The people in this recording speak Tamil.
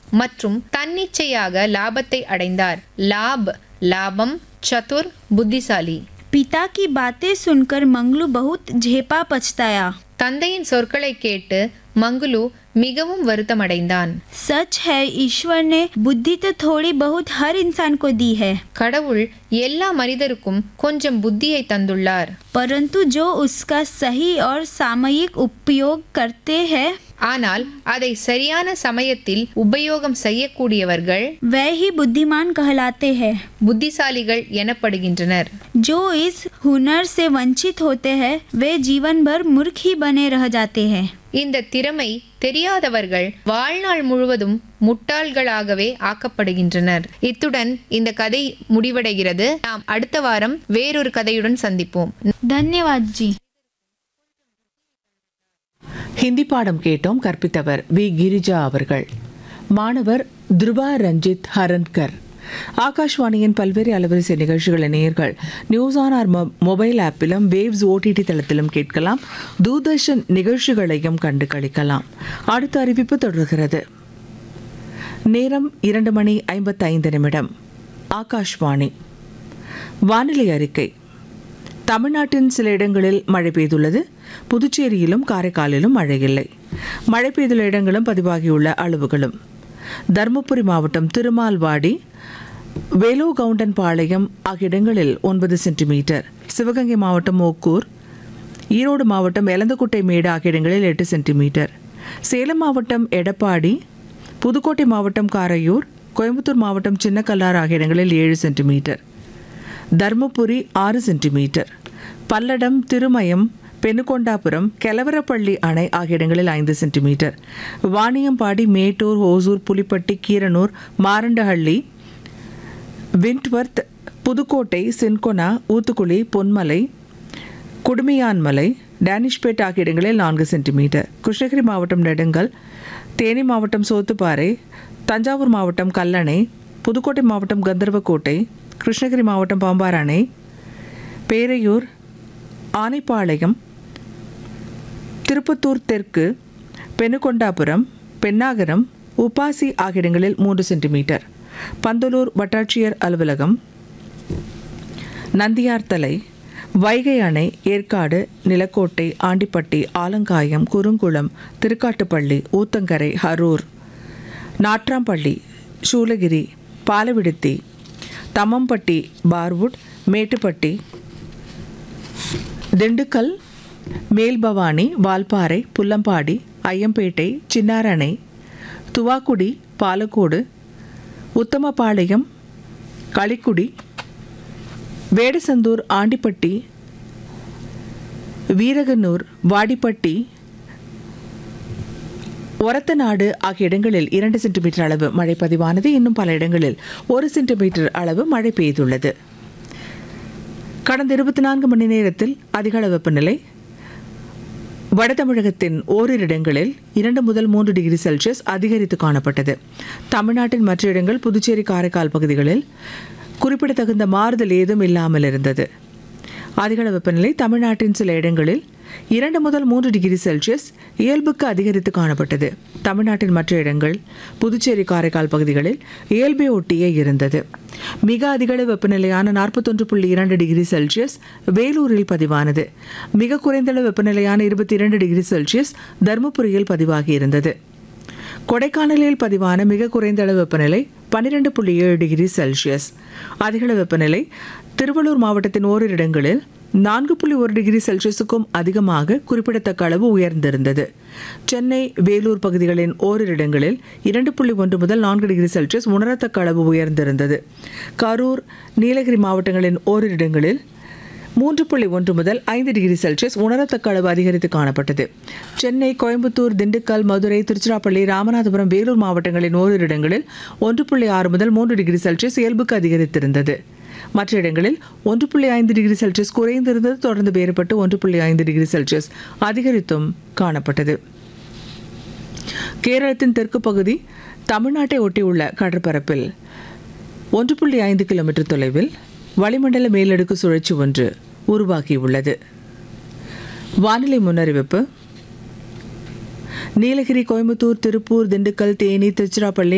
மற்றும் தன்னிச்சையாக லாபத்தை அடைந்தார் லாப் லாபம் சதுர் புத்திசாலி पिता की बातें सुनकर मंगलू बहुत झेपा पछताया தந்தையின் சொற்களை கேட்டு மங்குலு மிகவும் வருத்தமடைந்தான் सच है ईश्वर ने बुद्धि तो थोड़ी बहुत हर इंसान को दी है கடவுள் எல்லா மனிதருக்கும் கொஞ்சம் புத்தியை தந்துள்ளார் परंतु जो उसका सही और सामयिक उपयोग करते हैं ஆனால் அதை சரியான சமயத்தில் உபயோகம் செய்யக்கூடியவர்கள் वे ही बुद्धिमान कहलाते हैं புத்திசாலிகள் எனப்படுகின்றனர் जो इस हुनर से वंचित होते हैं वे जीवन भर मूर्ख ही बने रह जाते हैं இந்த திறமை தெரியாதவர்கள் வாழ்நாள் முழுவதும் முட்டாள்களாகவே ஆக்கப்படுகின்றனர் இத்துடன் இந்த கதை முடிவடைகிறது நாம் அடுத்த வாரம் வேறொரு கதையுடன் சந்திப்போம் धन्यवाद जी ஹிந்தி பாடம் கேட்டோம் கற்பித்தவர் வி கிரிஜா அவர்கள் மாணவர் துருவா ரஞ்சித் ஹரன்கர் ஆகாஷ்வாணியின் பல்வேறு அலைவரிசை நிகழ்ச்சிகளை நேயர்கள் நியூஸ் ஆன் ஆர் மொபைல் ஆப்பிலும் வேவ்ஸ் ஓடிடி தளத்திலும் கேட்கலாம் தூர்தர்ஷன் நிகழ்ச்சிகளையும் கண்டு களிக்கலாம் அடுத்த அறிவிப்பு தொடர்கிறது நேரம் இரண்டு மணி ஐம்பத்தைந்து நிமிடம் ஆகாஷ்வாணி வானிலை அறிக்கை தமிழ்நாட்டின் சில இடங்களில் மழை பெய்துள்ளது புதுச்சேரியிலும் காரைக்காலிலும் மழை இல்லை மழை பெய்துள்ள இடங்களும் பதிவாகியுள்ள அளவுகளும் தருமபுரி மாவட்டம் திருமால்வாடி வேலோகவுண்டன் ஆகிய இடங்களில் ஒன்பது சென்டிமீட்டர் சிவகங்கை மாவட்டம் ஓக்கூர் ஈரோடு மாவட்டம் எலந்தக்குட்டை மேடு ஆகிய இடங்களில் எட்டு சென்டிமீட்டர் சேலம் மாவட்டம் எடப்பாடி புதுக்கோட்டை மாவட்டம் காரையூர் கோயம்புத்தூர் மாவட்டம் சின்னக்கல்லார் ஆகிய இடங்களில் ஏழு சென்டிமீட்டர் தர்மபுரி ஆறு சென்டிமீட்டர் பல்லடம் திருமயம் பெனுகொண்டாபுரம் கெலவரப்பள்ளி அணை ஆகிய இடங்களில் ஐந்து சென்டிமீட்டர் வாணியம்பாடி மேட்டூர் ஓசூர் புலிப்பட்டி கீரனூர் மாரண்டஹள்ளி விண்ட்வர்த் புதுக்கோட்டை சின்கொனா ஊத்துக்குளி பொன்மலை குடுமியான்மலை டேனிஷ்பேட் ஆகிய இடங்களில் நான்கு சென்டிமீட்டர் கிருஷ்ணகிரி மாவட்டம் நெடுங்கல் தேனி மாவட்டம் சோத்துப்பாறை தஞ்சாவூர் மாவட்டம் கல்லணை புதுக்கோட்டை மாவட்டம் கந்தர்வக்கோட்டை கிருஷ்ணகிரி மாவட்டம் பாம்பார் அணை பேரையூர் ஆனைப்பாளையம் திருப்பத்தூர் தெற்கு பெனுகொண்டாபுரம் பென்னாகரம் உப்பாசி ஆகிய இடங்களில் மூன்று சென்டிமீட்டர் பந்தலூர் வட்டாட்சியர் அலுவலகம் நந்தியார்த்தலை வைகை அணை ஏற்காடு நிலக்கோட்டை ஆண்டிப்பட்டி ஆலங்காயம் குறுங்குளம் திருக்காட்டுப்பள்ளி ஊத்தங்கரை அரூர் நாட்ராம்பள்ளி சூளகிரி பாலவிடுத்தி தம்மம்பட்டி பார்வுட் மேட்டுப்பட்டி திண்டுக்கல் மேல்பவானி வால்பாறை புல்லம்பாடி ஐயம்பேட்டை சின்னாரணை துவாக்குடி பாலக்கோடு உத்தமபாளையம் களிக்குடி வேடசந்தூர் ஆண்டிப்பட்டி வீரகனூர் வாடிப்பட்டி ஒரத்தநாடு ஆகிய இடங்களில் இரண்டு சென்டிமீட்டர் அளவு மழை பதிவானது இன்னும் பல இடங்களில் ஒரு சென்டிமீட்டர் அளவு மழை பெய்துள்ளது கடந்த இருபத்தி நான்கு மணி நேரத்தில் அதிகள வெப்பநிலை வட தமிழகத்தின் ஓரிரு இடங்களில் இரண்டு முதல் மூன்று டிகிரி செல்சியஸ் அதிகரித்து காணப்பட்டது தமிழ்நாட்டின் மற்ற இடங்கள் புதுச்சேரி காரைக்கால் பகுதிகளில் குறிப்பிடத்தகுந்த மாறுதல் ஏதும் இல்லாமல் இருந்தது அதிகள வெப்பநிலை தமிழ்நாட்டின் சில இடங்களில் இரண்டு முதல் மூன்று டிகிரி செல்சியஸ் இயல்புக்கு அதிகரித்து காணப்பட்டது தமிழ்நாட்டின் மற்ற இடங்கள் புதுச்சேரி காரைக்கால் பகுதிகளில் இயல்பை ஒட்டியே இருந்தது மிக அதிகளவு வெப்பநிலையான நாற்பத்தொன்று புள்ளி இரண்டு டிகிரி செல்சியஸ் வேலூரில் பதிவானது மிக குறைந்தளவு வெப்பநிலையான இருபத்தி இரண்டு டிகிரி செல்சியஸ் தருமபுரியில் பதிவாகி இருந்தது கொடைக்கானலில் பதிவான மிக குறைந்த அளவு வெப்பநிலை பன்னிரெண்டு புள்ளி ஏழு டிகிரி செல்சியஸ் அதிகளவு வெப்பநிலை திருவள்ளூர் மாவட்டத்தின் ஓரிரு இடங்களில் நான்கு புள்ளி ஒரு டிகிரி செல்சியஸுக்கும் அதிகமாக குறிப்பிடத்தக்க அளவு உயர்ந்திருந்தது சென்னை வேலூர் பகுதிகளின் ஓரிரு இடங்களில் இரண்டு புள்ளி ஒன்று முதல் நான்கு டிகிரி செல்சியஸ் உணரத்தக்க அளவு உயர்ந்திருந்தது கரூர் நீலகிரி மாவட்டங்களின் ஓரிரு இடங்களில் மூன்று புள்ளி ஒன்று முதல் ஐந்து டிகிரி செல்சியஸ் உணரத்தக்க அளவு அதிகரித்து காணப்பட்டது சென்னை கோயம்புத்தூர் திண்டுக்கல் மதுரை திருச்சிராப்பள்ளி ராமநாதபுரம் வேலூர் மாவட்டங்களின் ஓரிரு இடங்களில் ஒன்று புள்ளி ஆறு முதல் மூன்று டிகிரி செல்சியஸ் இயல்புக்கு அதிகரித்திருந்தது மற்ற இடங்களில் ஒன்று புள்ளி ஐந்து டிகிரி செல்சியஸ் குறைந்திருந்தது தொடர்ந்து வேறுபட்டு ஒன்று புள்ளி ஐந்து டிகிரி செல்சியஸ் அதிகரித்தும் காணப்பட்டது கேரளத்தின் தெற்கு பகுதி தமிழ்நாட்டை ஒட்டியுள்ள கடற்பரப்பில் ஒன்று புள்ளி ஐந்து கிலோமீட்டர் தொலைவில் வளிமண்டல மேலடுக்கு சுழற்சி ஒன்று உருவாகியுள்ளது வானிலை முன்னறிவிப்பு நீலகிரி கோயம்புத்தூர் திருப்பூர் திண்டுக்கல் தேனி திருச்சிராப்பள்ளி